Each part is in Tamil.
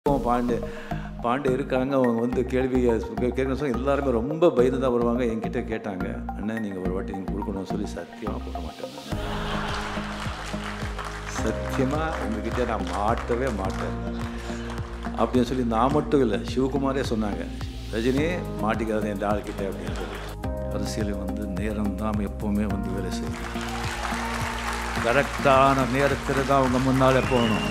பாண்டு பாண்டு இருக்காங்க அவங்க வந்து கேள்வி கேட்க சொல்லி எல்லாருமே ரொம்ப பயந்து தான் வருவாங்க என்கிட்ட கேட்டாங்க அண்ணன் நீங்கள் ஒரு வாட்டி நீங்கள் கொடுக்கணும்னு சொல்லி சத்தியமாக கொடுக்க மாட்டேன் சத்தியமாக உங்ககிட்ட நான் மாட்டவே மாட்டேன் அப்படின்னு சொல்லி நான் மட்டும் இல்லை சிவகுமாரே சொன்னாங்க ரஜினி மாட்டிக்காத என் ஆள்கிட்ட அப்படின்னு சொல்லி அரசியலில் வந்து நேரம் தான் எப்போவுமே வந்து வேலை செய்யும் கரெக்டான நேரத்தில் தான் அவங்க முன்னாலே போகணும்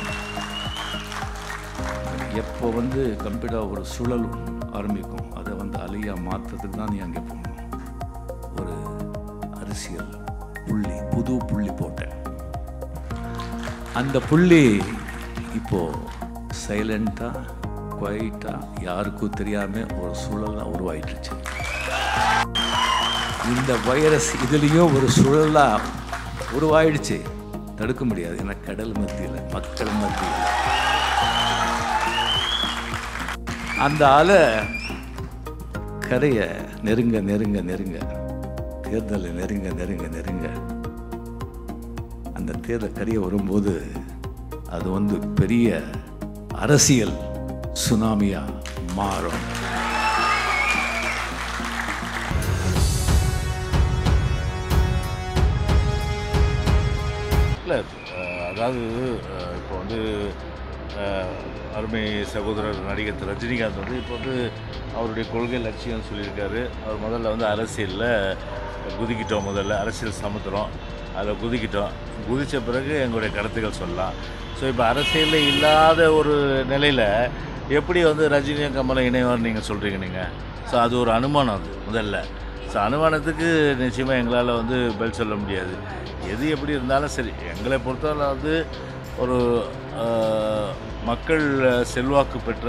எப்போ வந்து கம்ப்ளீட்டாக ஒரு சுழல் ஆரம்பிக்கும் அதை வந்து அலையாக மாற்றுறதுக்கு தான் நீ அங்கே போகணும் ஒரு அரசியல் புள்ளி புது புள்ளி போட்டேன் அந்த புள்ளி இப்போ சைலண்ட்டாக குவைட்டாக யாருக்கும் தெரியாமல் ஒரு சூழலாக உருவாயிட்டுருச்சு இந்த வைரஸ் இதுலேயும் ஒரு சுழலாக உருவாயிடுச்சு தடுக்க முடியாது ஏன்னா கடல் மத்தியில் மக்கள் மத்தியில் அந்த அலை கரையை நெருங்க நெருங்க நெருங்க தேர்தலை நெருங்க நெருங்க நெருங்க அந்த தேர்தல் கரையை வரும்போது அது வந்து பெரிய அரசியல் சுனாமியா மாறும் இல்லை அதாவது அஹ், இப்போ வந்து அஹ், அருமை சகோதரர் நடிகர் திரு ரஜினிகாந்த் வந்து இப்போ வந்து அவருடைய கொள்கை லட்சியம் சொல்லியிருக்காரு அவர் முதல்ல வந்து அரசியலில் குதிக்கிட்டோம் முதல்ல அரசியல் சமுத்திரம் அதில் குதிக்கிட்டோம் குதித்த பிறகு எங்களுடைய கருத்துக்கள் சொல்லலாம் ஸோ இப்போ அரசியலில் இல்லாத ஒரு நிலையில் எப்படி வந்து ரஜினியும் கமலம் இணைவார்னு நீங்கள் சொல்கிறீங்க நீங்கள் ஸோ அது ஒரு அனுமானம் அது முதல்ல ஸோ அனுமானத்துக்கு நிச்சயமாக எங்களால் வந்து பதில் சொல்ல முடியாது எது எப்படி இருந்தாலும் சரி எங்களை பொறுத்தவரை வந்து ஒரு ஆஹ், மக்கள் செல்வாக்கு பெற்ற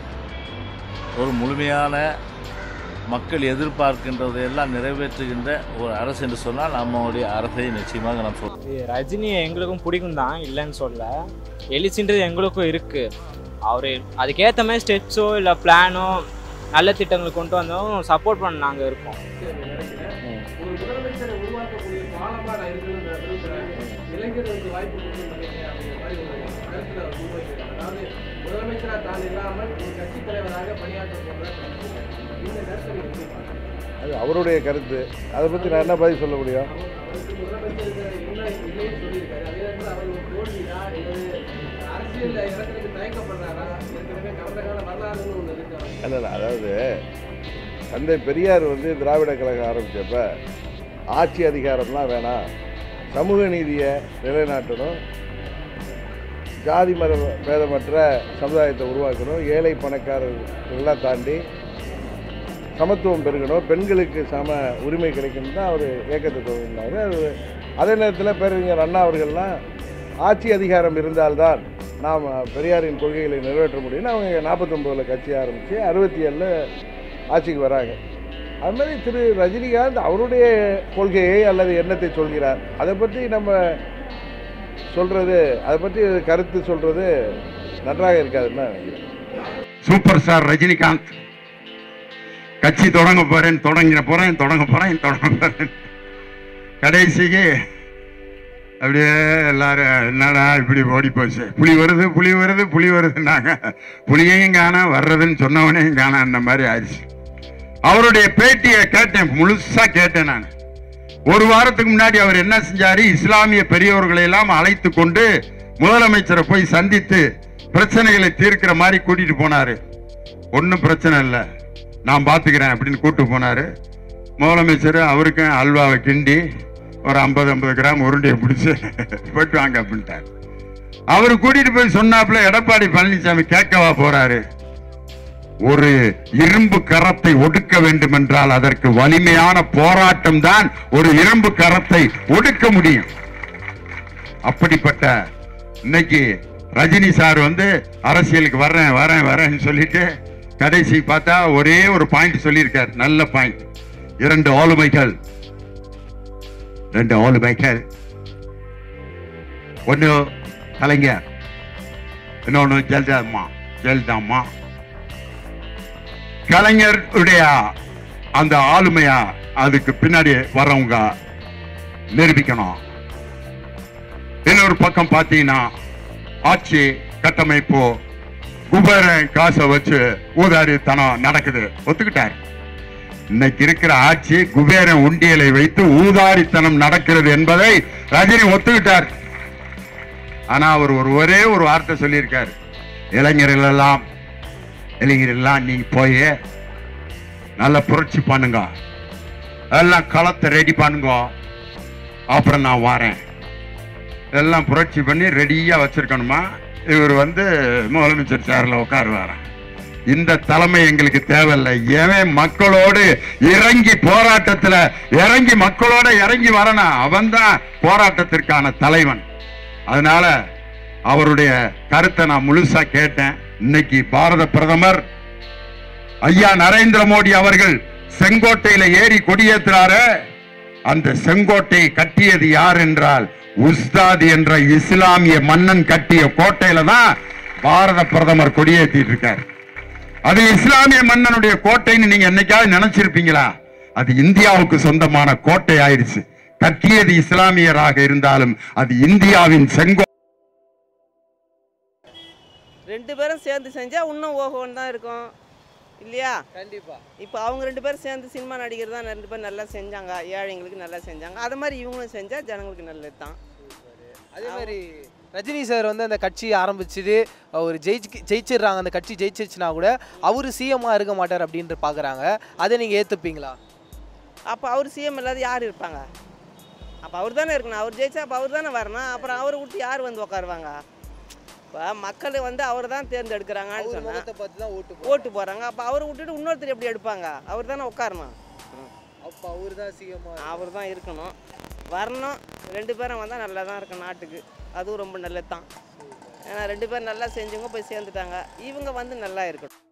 ஒரு முழுமையான மக்கள் எதிர்பார்க்கின்றதை எல்லாம் நிறைவேற்றுகின்ற ஒரு அரசு என்று சொன்னால் நம்மளுடைய அரசை நிச்சயமாக நாம் சொல்கிறோம் இது ரஜினி எங்களுக்கும் பிடிக்கும் தான் இல்லைன்னு சொல்ல எழுச்சின்றது எங்களுக்கும் இருக்கு அவர் அதுக்கேற்ற மாதிரி ஸ்டெப்ஸோ இல்லை பிளானோ நல்ல திட்டங்கள் கொண்டு வந்தோம் சப்போர்ட் பண்ண நாங்கள் இருக்கோம் ஒரு முதலமைச்சரை உருவாக்கக்கூடிய பாலமா நான் இருக்கணும்னு நான் விரும்புறேன் இளைஞர்களுக்கு வாய்ப்பு கொடுக்கணும்னு நினைக்கிறேன் அப்படிங்கிற மாதிரி ஒரு கருத்துல அவர் முன்வைக்கிறார் அதாவது முதலமைச்சரா தான் இல்லாமல் ஒரு கட்சி தலைவராக பணியாற்ற போகிறேன் இந்த கருத்தை நீங்க எப்படி பார்க்கறீங்க? அது அவருடைய கருத்து அதை பற்றி நான் என்ன பதில் சொல்ல முடியும் அவருக்கு முதலமைச்சர் இல்லை இல்லைன்னு சொல்லியிருக்காரு அதே நேரத்தில் அவர் ஒரு தோல்வியா இல்லை அரசியல் இறக்கிறதுக்கு தயக்கப்படுறாரா ஏற்கனவே கடந்த கால வரலாறுன்னு ஒன்று இருக்கு அவருக்கு. இல்லை இல்லை அதாவது தந்தை பெரியார் வந்து திராவிட கழகம் ஆரம்பித்தப்ப ஆட்சி அதிகாரம்லாம் வேணாம் சமூக நீதியை நிலைநாட்டணும் ஜாதி மத பேதமற்ற சமுதாயத்தை உருவாக்கணும் ஏழை பணக்காரர் எல்லாம் தாண்டி சமத்துவம் பெருகணும் பெண்களுக்கு சம உரிமை கிடைக்கணும் தான் அவர் இயக்கத்தை துவங்கினார் அது அதே நேரத்தில் பேரறிஞர் அண்ணா அவர்கள்லாம் ஆட்சி அதிகாரம் இருந்தால்தான் நாம் பெரியாரின் கொள்கைகளை நிறைவேற்ற முடியும்னு அவங்க நாற்பத்தொம்போதில் கட்சி ஆரம்பித்து அறுபத்தி ஏழில் ஆட்சிக்கு வராங்க அது மாதிரி திரு ரஜினிகாந்த் அவருடைய கொள்கையை அல்லது எண்ணத்தை சொல்கிறார் அதை பற்றி நம்ம சொல்கிறது அதை பற்றி கருத்து சொல்கிறது நன்றாக இருக்காதுன்னு நான் நினைக்கிறேன் சூப்பர் ஸ்டார் ரஜினிகாந்த் கட்சி தொடங்க போறேன் தொடங்கின போறேன் தொடங்க போறேன் தொடங்க போறேன் கடைசிக்கு அப்படியே எல்லாரும் என்னடா இப்படி ஓடி போச்சு புலி வருது புலி வருது புலி வருதுன்னாங்க புலியையும் காணா வர்றதுன்னு சொன்னவனையும் காணா அந்த மாதிரி ஆயிடுச்சு அவருடைய பேட்டியை கேட்டேன் முழுசா கேட்டேன் நான் ஒரு வாரத்துக்கு முன்னாடி அவர் என்ன செஞ்சாரு இஸ்லாமிய பெரியவர்களை எல்லாம் அழைத்து கொண்டு முதலமைச்சரை போய் சந்தித்து பிரச்சனைகளை தீர்க்கிற மாதிரி கூட்டிட்டு போனாரு ஒன்றும் பிரச்சனை இல்லை நான் பார்த்துக்கிறேன் அப்படின்னு கூட்டு போனாரு முதலமைச்சர் அவருக்கும் அல்வாவை கிண்டி ஒரு ஐம்பது ஐம்பது கிராம் உருண்டையை பிடிச்சி போயிட்டு வாங்க அப்படின்ட்டார் அவர் கூட்டிட்டு போய் சொன்னாப்புல எடப்பாடி பழனிசாமி கேட்கவா போறாரு ஒரு இரும்பு கரத்தை ஒடுக்க வேண்டும் என்றால் அதற்கு வலிமையான போராட்டம் தான் ஒரு இரும்பு கரத்தை ஒடுக்க முடியும் அப்படிப்பட்ட இன்னைக்கு ரஜினி சார் வந்து அரசியலுக்கு வர்றேன் வரேன் வரேன்னு சொல்லிட்டு கடைசி பார்த்தா ஒரே ஒரு பாயிண்ட் சொல்லியிருக்கார் நல்ல பாயிண்ட் இரண்டு ஆளுமைகள் ரெண்டு ஆளுமைகள் ஒன்னு கலைஞர் இன்னொன்னு ஜெயலலிதா அம்மா ஜெயலலிதா அம்மா கலைஞருடைய அந்த ஆளுமையா அதுக்கு பின்னாடி வர்றவங்க நிரூபிக்கணும் இன்னொரு பக்கம் பார்த்தீங்கன்னா ஆட்சி கட்டமைப்பு குபேரன் காசை வச்சு ஊதாரித்தனம் நடக்குது ஒத்துக்கிட்டார் இன்னைக்கு இருக்கிற ஆட்சி குபேரன் உண்டியலை வைத்து ஊதாரித்தனம் நடக்கிறது என்பதை ரஜினி ஒத்துக்கிட்டார் ஆனா அவர் ஒரு ஒரே ஒரு வார்த்தை சொல்லியிருக்காரு இளைஞர்கள் எல்லாம் இளைஞர்கள் எல்லாம் நீங்க போய் நல்ல புரட்சி பண்ணுங்க எல்லாம் களத்தை ரெடி பண்ணுங்க அப்புறம் நான் வரேன் எல்லாம் புரட்சி பண்ணி ரெடியா வச்சிருக்கணுமா இவர் வந்து முதலமைச்சர் சேர்ல உட்காருவாராம் இந்த தலைமை எங்களுக்கு தேவையில்லை எவன் மக்களோடு இறங்கி போராட்டத்துல இறங்கி மக்களோட இறங்கி வரணும் அவன்தான் போராட்டத்திற்கான தலைவன் அதனால அவருடைய கருத்தை நான் முழுசா கேட்டேன் இன்னைக்கு பாரத பிரதமர் ஐயா நரேந்திர மோடி அவர்கள் செங்கோட்டையில ஏறி கொடியேற்றுறாரு அந்த செங்கோட்டையை கட்டியது யார் என்றால் உஸ்தாத் என்ற இஸ்லாமிய மன்னன் கட்டிய கோட்டையில தான் பாரத பிரதமர் கொடியேற்றிட்டு இருக்கார் அது இஸ்லாமிய மன்னனுடைய கோட்டைன்னு நீங்க என்னைக்காவது நினைச்சிருப்பீங்களா அது இந்தியாவுக்கு சொந்தமான கோட்டை ஆயிடுச்சு கட்டியது இஸ்லாமியராக இருந்தாலும் அது இந்தியாவின் செங்கோ ரெண்டு பேரும் சேர்ந்து செஞ்சால் இன்னும் ஓஹோன்னு தான் இருக்கும் இல்லையா கண்டிப்பா இப்போ அவங்க ரெண்டு பேரும் சேர்ந்து சினிமா நடிகர் தான் ரெண்டு பேரும் நல்லா செஞ்சாங்க ஏழைங்களுக்கு நல்லா செஞ்சாங்க அது மாதிரி இவங்களும் செஞ்சால் ஜனங்களுக்கு நல்லது தான் அதே மாதிரி ரஜினி சார் வந்து அந்த கட்சி ஆரம்பிச்சது அவர் ஜெயிச்சு ஜெயிச்சிடுறாங்க அந்த கட்சி ஜெயிச்சிருச்சுனா கூட அவர் சிஎம்மாக இருக்க மாட்டார் அப்படின்ட்டு பார்க்குறாங்க அதை நீங்கள் ஏற்றுப்பீங்களா அப்போ அவர் சிஎம் இல்லாத யார் இருப்பாங்க அப்போ அவர் தானே இருக்கணும் அவர் ஜெயிச்சா அப்போ அவர் தானே வரணும் அப்புறம் அவரை விட்டு யார் வந்து உட்காருவாங்க இப்போ மக்கள் வந்து அவர் தான் தேர்ந்தெடுக்கிறாங்கன்னு சொன்னால் பார்த்து தான் ஓட்டு ஓட்டு போகிறாங்க அப்போ அவரை விட்டுட்டு இன்னொருத்தர் எப்படி எடுப்பாங்க அவர் தானே உட்காரணும் அப்போ அவர் தான் சிஎம்மாக அவர் தான் இருக்கணும் வரணும் ரெண்டு பேரும் வந்தால் நல்லா தான் இருக்கும் நாட்டுக்கு அதுவும் ரொம்ப நல்லது தான் ஏன்னா ரெண்டு பேரும் நல்லா செஞ்சவங்க போய் சேர்ந்துட்டாங்க இவங்க வந்து நல்லா இருக்கணும்